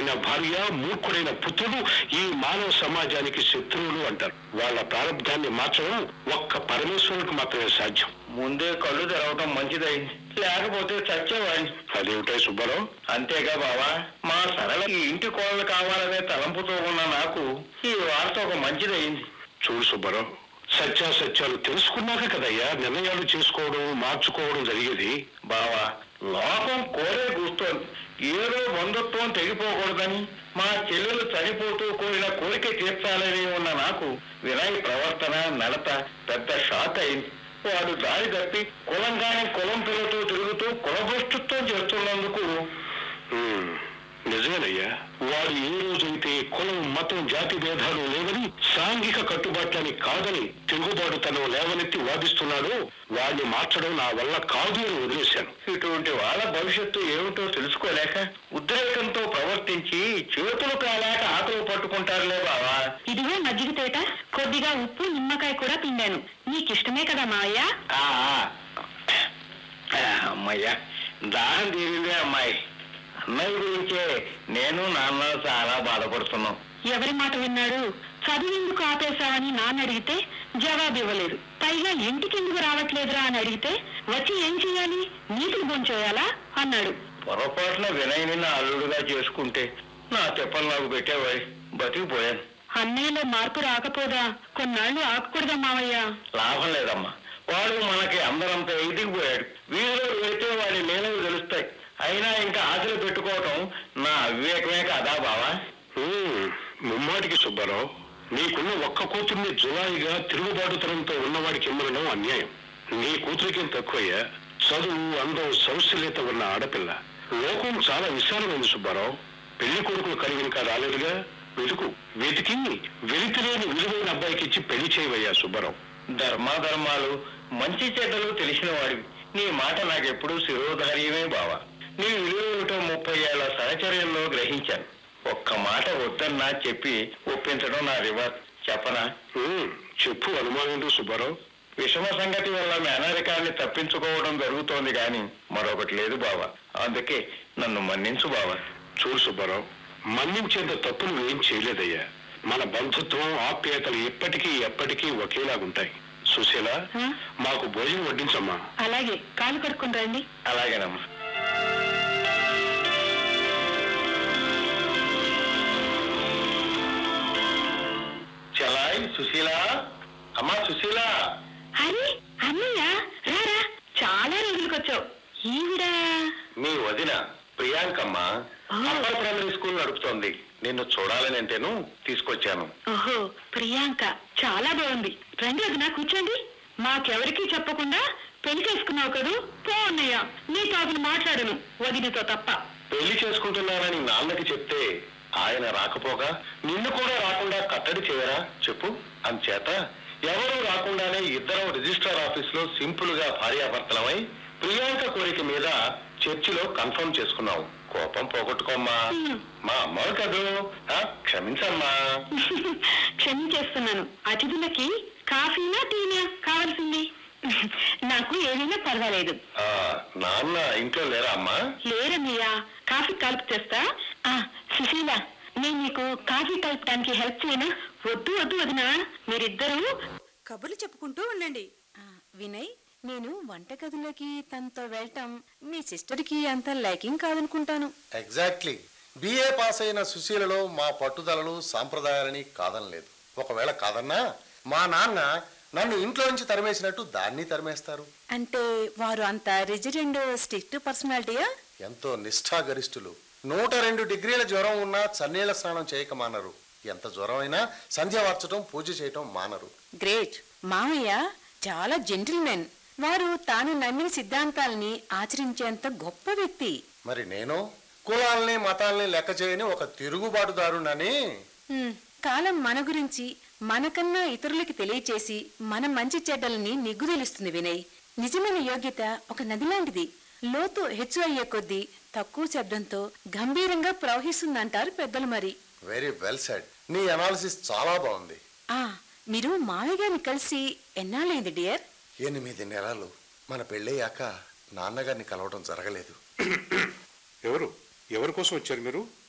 మూర్ఖుడైన భార్య మూర్ఖుడైన పుత్రుడు ఈ మానవ సమాజానికి శత్రువులు అంటారు వాళ్ళ ప్రారంభాన్ని మార్చడం ఒక్క పరమేశ్వరుడికి మాత్రమే సాధ్యం ముందే కళ్ళు తెరవటం మంచిదైంది లేకపోతే చచ్చేవాడిని అదేమిటాయి సుబ్బారావు అంతేగా బావా మా సరళ ఈ ఇంటి కోడలు కావాలనే తలంపుతో ఉన్న నాకు ఈ వార్త ఒక మంచిదైంది చూడు సుబ్బారావు సత్యాసత్యాలు తెలుసుకున్నాక కదయ్యా నిర్ణయాలు చేసుకోవడం మార్చుకోవడం జరిగేది బావా లోకం కోరే కూస్తోంది ఏదో బంధుత్వం తెగిపోకూడదని మా చెల్లెలు చనిపోతూ కోరిన కోరిక తీర్చాలని ఉన్న నాకు వినయ్ ప్రవర్తన నడత పెద్ద షాక్ అయింది వాడు దారి తప్పి కులంగానే కులం పిల్లతో తిరుగుతూ కులభ్రష్టత్వం చేస్తున్నందుకు ఉమ్, నిజమేనయ్యా వాడు ఏ రోజైతే కులం మతం జాతి భేదాలు లేవని సాంఘిక కట్టుబాట్లని కాదని తిరుగుబాటుతనం లేవనెత్తి వాదిస్తున్నాడో వాడిని మార్చడం నా వల్ల కాదు అని వదిలేశాను ఇటువంటి వాళ్ళ భవిష్యత్తు ఏమిటో తెలుసుకోలేక ఉద్రేకంతో ప్రవర్తించి చేతులు కాలేక ఆకలి పట్టుకుంటారులే బావా ఇదిగో మజ్జిగ తేట కొద్దిగా ఉప్పు నిమ్మకాయ కూడా పిండాను నీకిష్టమే కదా మావయ్య ఆ, ఆ, అమ్మయ్యా దాహం తీరిందే అమ్మాయి అన్నయ్య గురించే నేను నాన్న చాలా బాధపడుతున్నాం ఎవరి మాట విన్నాడు చదువెందుకు ఆపేశావని నాన్న అడిగితే జవాబు ఇవ్వలేదు పైగా ఇంటికి ఎందుకు రావట్లేదురా అని అడిగితే వచ్చి ఏం చేయాలి నీతులు భోంచేయాలా అన్నాడు పొరపాటున వినయని నా అల్లుడుగా చేసుకుంటే నా తెప్పలు నాకు పెట్టేవాయి బతికిపోయాను అన్నయ్యలో మార్పు రాకపోదా కొన్నాళ్ళు ఆగకూడదా మావయ్య లాభం లేదమ్మా వాడు మనకి అందరంతా ఎదిగిపోయాడు వీధిలో వెళితే వాడి లేనవి తెలుస్తాయి అయినా ఇంకా ఆశలు పెట్టుకోవటం నా అవివేకమే కాదా బావా ఉమ్, ముమ్మాటికి సుబ్బారావు నీకున్న ఒక్క కూతుర్ని జులాయిగా తిరుగుబాటుతనంతో ఉన్నవాడికి ఇమ్మనడం అన్యాయం నీ కూతురికేం తక్కువయ్యా చదువు అందం సౌశల్యత ఉన్న ఆడపిల్ల లోకం చాలా విశాలమైంది సుబ్బారావు పెళ్లి కొడుకులు కలిగి ఇంకా రాలేదుగా వెతుకు వెతికి వెలితిలేని విలువైన అబ్బాయికి ఇచ్చి పెళ్లి చేయవయ్యా సుబ్బారావు ధర్మాధర్మాలు మంచి చెడ్డలు తెలిసిన వాడివి నీ మాట నాకెప్పుడు శిరోధార్యమే బావా నీ విలువేమిటో ముప్పై ఏళ్ల సహచర్యంలో గ్రహించాను ఒక్క మాట వద్దన్నా చెప్పి ఒప్పించడం నా రివర్స్ చెప్పనా ఉమ్, చెప్పు అనుమానం సుబ్బారావు విషమ సంగతి వల్ల మేనరికాన్ని తప్పించుకోవడం జరుగుతోంది గాని మరొకటి లేదు బావా అందుకే నన్ను మన్నించు బావా చూడు సుబ్బారావు మన్నించేంత తప్పు నువ్వేం చేయలేదయ్యా మన బంధుత్వం ఆప్యాయతలు ఎప్పటికీ ఎప్పటికీ ఒకేలాగుంటాయి సుశీల ఆ? మాకు భోజనం వడ్డించమ్మా అలాగే కాలు కడుక్కుని రండి అలాగేనమ్మా చలాయ్ సుశీల అమ్మా సుశీల అరే అన్నయ్య రారా చాలా రోజులకు వచ్చావు ఈవిడ మీ వదిన ప్రియాంకమ్మ ఆ. అప్పర్ ప్రైమరీ స్కూల్ నడుపుతోంది నిన్ను చూడాలని అంటేను తీసుకొచ్చాను ఓహో ప్రియాంక చాలా బాగుంది రండి వదినా కూర్చోండి మాకెవరికీ చెప్పకుండా పెళ్లి చేసుకున్నావు కదూ పో అన్నయ్య నీతో అసలు మాట్లాడను వదినతో తప్ప పెళ్లి చేసుకుంటున్నానని నాన్నకి చెప్తే ఆయన రాకపోగా నిన్ను కూడా రాకుండా కట్టడి చేయరా చెప్పు అంచేత ఎవరూ రాకుండానే ఇద్దరం రిజిస్ట్రార్ ఆఫీస్ లో సింపుల్ గా భార్యాభర్తలమై ప్రియాంక కోరిక మీద చర్చిలో కన్ఫర్మ్ చేసుకున్నావు కోపం పోగొట్టుకోమ్మా హ్మ్. మా అమ్మాయి కదూ ఆ, క్షమించమ్మా క్షమించేస్తున్నాను అతిథులకి కాఫీనా టీనా కావాల్సింది నాకు ఏదైనా పర్వాలేదు ఆ, నాన్న ఇంట్లో లేరా అమ్మా లేరన్నయ్య కాఫీ కలుపు తెస్తా ఆ సుశీల నేను నీకు కాఫీ కలపడానికి హెల్ప్ చేయనా వద్దు వద్దు వదినా మీరిద్దరూ కబుర్లు చెప్పుకుంటూ ఉండండి ఆ, వినయ్ నేను వంటగదిలోకి తనతో వెళ్ళటం మీ సిస్టర్కి అంత లైకింగ్ కాదనుకుంటాను ఎగ్జాక్ట్లీ బిఏ పాస్ అయిన సుశీలలో మా పట్టుదలలు సాంప్రదాయాలని కాదనలేదు ఒకవేళ కాదన్నా మా నాన్న నన్ను ఇంట్లో నుంచి తరిమేసినట్టు దాన్ని తరిమేస్తారు అంటే వారు అంత రిజిడ్ అండ్ స్ట్రిక్ట్ పర్సనాలిటీయా ఎంతో నిష్ఠాగరిష్ఠులు నూట రెండు డిగ్రీల జ్వరం ఉన్నా చన్నీళ్ల స్నానం చేయక మానరు ఎంత జ్వరం అయినా సంధ్య వార్చడం పూజ చేయటం మానరు గ్రేట్ మామయ్య చాలా జెంటిల్మెన్ వారు తాను నమ్మిన సిద్ధాంతాలని ఆచరించేంత గొప్ప వ్యక్తి మరి నేను కులాల్ని మతాల్ని లెక్క చేయని ఒక తిరుగుబాటుదారునని హ్మ్, కాలం మన గురించి మనకన్నా ఇతరులకి తెలియచేసి మన మంచి చెడ్డలని నిగ్గుదలుస్తుంది వినయ్ నిజమైన యోగ్యత ఒక నది లాంటిది లోతు హెచ్చు అయ్యే కొద్దీ తక్కువ శబ్దంతో గంభీరంగా ప్రవహిస్తుందంటారు పెద్దలు మరి వెరీ వెల్ సెడ్ నీ అనాలిసిస్ చాలా బాగుంది ఆ మీరు మామయ్య గారిని కలిసి ఎన్నాళ్ళైంది డియర్ ఎనిమిది నెలలు మన పెళ్ళయ్యాక నాన్నగారిని కలవడం జరగలేదు ఎవరు ఎవరి కోసం వచ్చారు మీరు